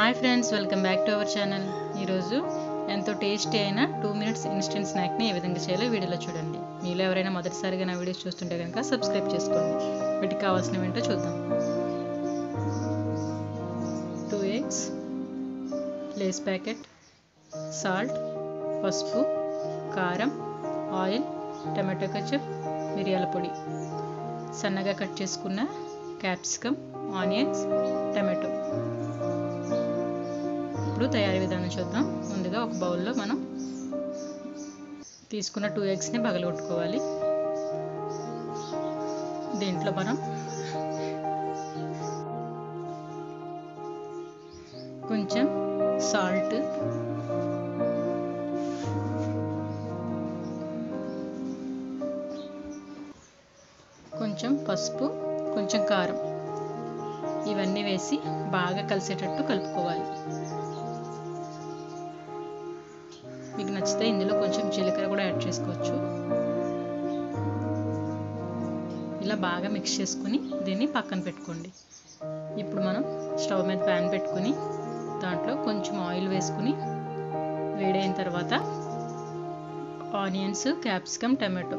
hi friends welcome back to our channel ఈరోజు ఎంతో tasty అయిన టూ మినిట్స్ ఇన్స్టెంట్ స్నాక్ని ఏ విధంగా చేయాలో వీడియోలో చూడండి మీలో ఎవరైనా మొదటిసారిగా నా వీడియోస్ చూస్తుంటే కనుక సబ్స్క్రైబ్ చేసుకోండి వీటికి కావాల్సినవి ఏంటో చూద్దాం two eggs Lay's packet salt పసుపు కారం ఆయిల్ టమాటో కచప్ మిరియాల పొడి సన్నగా కట్ చేసుకున్న క్యాప్సికమ్ ఆనియన్స్ టమాటో ఇప్పుడు తయారీ విధానం చూద్దాం ముందుగా ఒక బౌల్లో మనం తీసుకున్న టూ ఎగ్స్ని పగలగొట్టుకోవాలి దీంట్లో మనం కొంచెం సాల్ట్ కొంచెం పసుపు కొంచెం కారం ఇవన్నీ వేసి బాగా కలిసేటట్టు కలుపుకోవాలి మీకు నచ్చితే ఇందులో కొంచెం జీలకర్ర కూడా యాడ్ చేసుకోవచ్చు ఇలా బాగా మిక్స్ చేసుకుని దీన్ని పక్కన పెట్టుకోండి ఇప్పుడు మనం స్టవ్ మీద ప్యాన్ పెట్టుకుని దాంట్లో కొంచెం ఆయిల్ వేసుకుని వేడైన తర్వాత ఆనియన్స్ క్యాప్సికమ్ టమాటో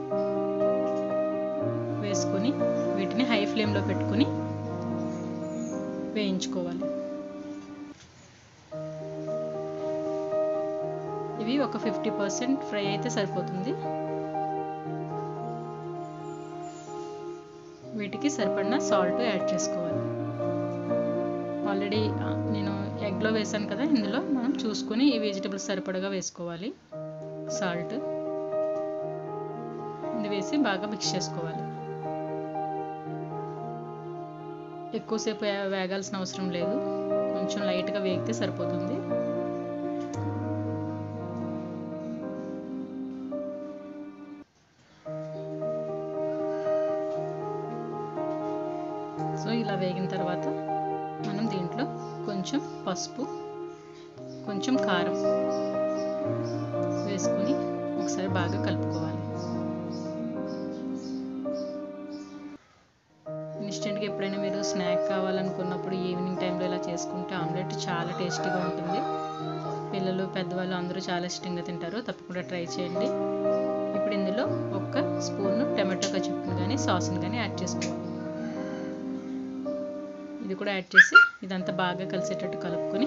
వేసుకొని వీటిని హై ఫ్లేమ్లో పెట్టుకుని వేయించుకోవాలి ఇవి ఒక ఫిఫ్టీ పర్సెంట్ ఫ్రై అయితే సరిపోతుంది వీటికి సరిపడిన సాల్ట్ యాడ్ చేసుకోవాలి ఆల్రెడీ నేను ఎగ్లో వేసాను కదా ఇందులో మనం చూసుకొని ఈ వెజిటబుల్స్ సరిపడగా వేసుకోవాలి సాల్ట్ ఇది వేసి బాగా మిక్స్ చేసుకోవాలి ఎక్కువసేపు వేగాల్సిన అవసరం లేదు కొంచెం లైట్గా వేగితే సరిపోతుంది సో ఇలా వేగిన తర్వాత మనం దీంట్లో కొంచెం పసుపు కొంచెం కారం వేసుకొని ఒకసారి బాగా కలుపుకోవాలి ఇన్స్టెంట్గా ఎప్పుడైనా మీరు స్నాక్ కావాలనుకున్నప్పుడు ఈవినింగ్ టైంలో ఇలా చేసుకుంటే ఆమ్లెట్ చాలా టేస్టీగా ఉంటుంది పిల్లలు పెద్దవాళ్ళు అందరూ చాలా ఇష్టంగా తింటారు తప్పకుండా ట్రై చేయండి ఇప్పుడు ఇందులో ఒక్క స్పూన్ టమాటో కచప్ని కానీ సాస్ని కానీ యాడ్ చేసుకోవాలి ఇది కూడా యాడ్ చేసి ఇదంతా బాగా కలిసేటట్టు కలుపుకొని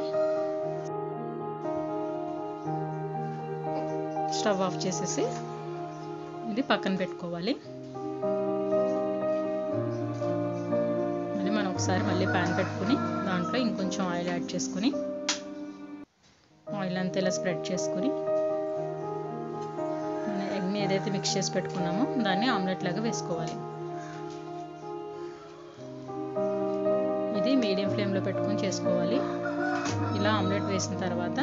స్టవ్ ఆఫ్ చేసేసి ఇది పక్కన పెట్టుకోవాలి మళ్ళీ మనం ఒకసారి మళ్ళీ ప్యాన్ పెట్టుకుని దాంట్లో ఇంకొంచెం ఆయిల్ యాడ్ చేసుకుని ఆయిల్ అంతా ఇలా స్ప్రెడ్ చేసుకుని మన ఎగ్ని ఏదైతే మిక్స్ చేసి పెట్టుకున్నామో దాన్ని ఆమ్లెట్ లాగా వేసుకోవాలి ఇది మీడియం ఫ్లేమ్లో పెట్టుకొని చేసుకోవాలి ఇలా ఆమ్లెట్ వేసిన తర్వాత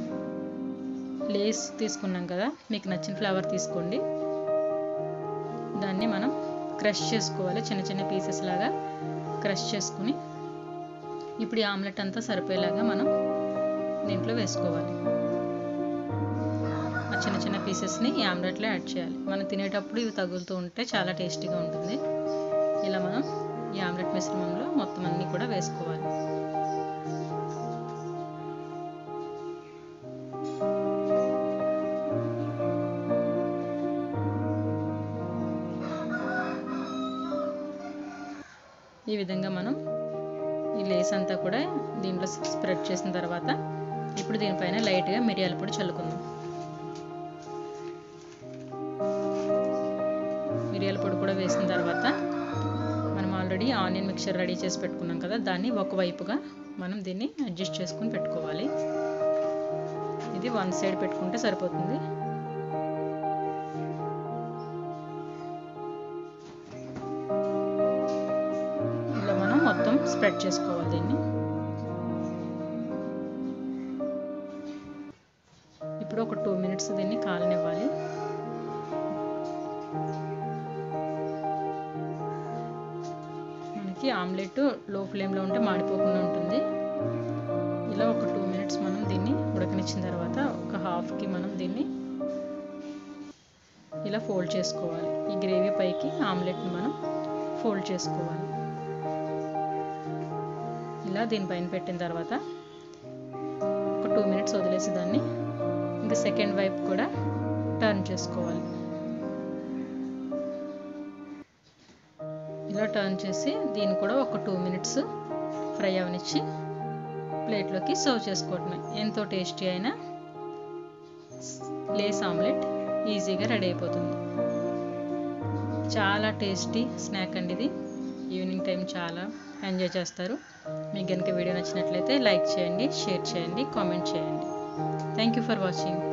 లేస్ తీసుకున్నాం కదా మీకు నచ్చిన ఫ్లేవర్ తీసుకోండి దాన్ని మనం క్రష్ చేసుకోవాలి చిన్న చిన్న పీసెస్ లాగా క్రష్ చేసుకుని ఇప్పుడు ఈ ఆమ్లెట్ అంతా సరిపోయేలాగా మనం దీంట్లో వేసుకోవాలి ఆ చిన్న చిన్న పీసెస్ని ఈ ఆమ్లెట్లో యాడ్ చేయాలి మనం తినేటప్పుడు ఇవి తగులుతూ ఉంటే చాలా టేస్టీగా ఉంటుంది ఇలా మనం ఈ ఆమ్లెట్ మిశ్రమంలో మొత్తం అన్నీ కూడా వేసుకోవాలి ఈ విధంగా మనం ఈ లేస్ అంతా కూడా దీంట్లో స్ప్రెడ్ చేసిన తర్వాత ఇప్పుడు దీనిపైన లైట్గా మిరియాల పొడి చల్లుకుందాం మిరియాల పొడి కూడా వేసిన తర్వాత మనం ఆల్రెడీ ఆనియన్ మిక్చర్ రెడీ చేసి పెట్టుకున్నాం కదా దాన్ని ఒకవైపుగా మనం దీన్ని అడ్జస్ట్ చేసుకుని పెట్టుకోవాలి ఇది వన్ సైడ్ పెట్టుకుంటే సరిపోతుంది ఇలా మనం మొత్తం స్ప్రెడ్ చేసుకోవాలి దీన్ని ఇప్పుడు ఒక టూ మినిట్స్ దీన్ని కాలనివ్వాలి మనకి ఆమ్లెట్ లో ఫ్లేమ్లో ఉంటే మాడిపోకుండా ఉంటుంది ఇలా ఒక టూ మినిట్స్ మనం దీన్ని ఉడకనిచ్చిన తర్వాత ఒక హాఫ్కి మనం దీన్ని ఇలా ఫోల్డ్ చేసుకోవాలి ఈ గ్రేవీ పైకి ఆమ్లెట్ని మనం ఫోల్డ్ చేసుకోవాలి ఇలా దీనిపైన పెట్టిన తర్వాత మినిట్స్ వదిలేసి దాన్ని ఇంకా సెకండ్ వైపు కూడా టర్న్ చేసుకోవాలి ఇలా టర్న్ చేసి దీన్ని కూడా ఒక టూ మినిట్స్ ఫ్రై అవనిచ్చి ప్లేట్లోకి సర్వ్ చేసుకోవటమే ఎంతో టేస్టీ అయిన లేస్ ఆమ్లెట్ ఈజీగా రెడీ అయిపోతుంది చాలా టేస్టీ స్నాక్ అండి ఇది ఈవినింగ్ టైం చాలా ఎంజాయ్ చేస్తారు మీకు కనుక వీడియో నచ్చినట్లయితే లైక్ చేయండి షేర్ చేయండి కామెంట్ చేయండి థ్యాంక్ యూ ఫర్ వాచింగ్